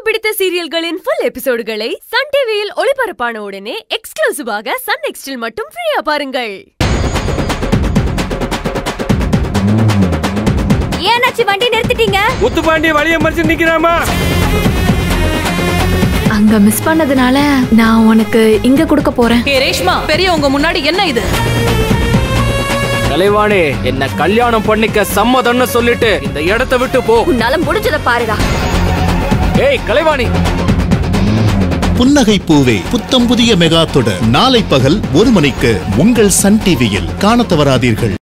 பிடித்த சீரியல்களின் full எபிசோடுகளை Sun டிவியில் ஒளிபரப்பான உடனே எக்ஸ்க்ளூசிவாக சன் நெக்ஸ்டில் மட்டும் ஃப்ரீயா பாருங்கள் ஏனாச்சு வண்டி நிறுத்திட்டீங்க முத்துப்பாண்டி வழிய மறிச்சு நிக்கிறாமா அங்க மிஸ் பண்ணதுனால நான் உனக்கு இங்க கொடுக்க போறேன் ஏ ரேஷ்மா பெரியவங்க முன்னாடி என்ன இது கலைவாணி என்ன கல்யாணம் பண்ணிக்க சம்மதம்னு சொல்லிட்டு இந்த இடத்தை விட்டு போ உன்னால முடிஞ்சத பாருடா ஏய் கலைவாணி புன்னகை பூவே புத்தம் புதிய மெகா தொடர் நாளை பகல் ஒரு மணிக்கு உங்கள் சன் டிவியில் காணத் தவறாதீர்கள்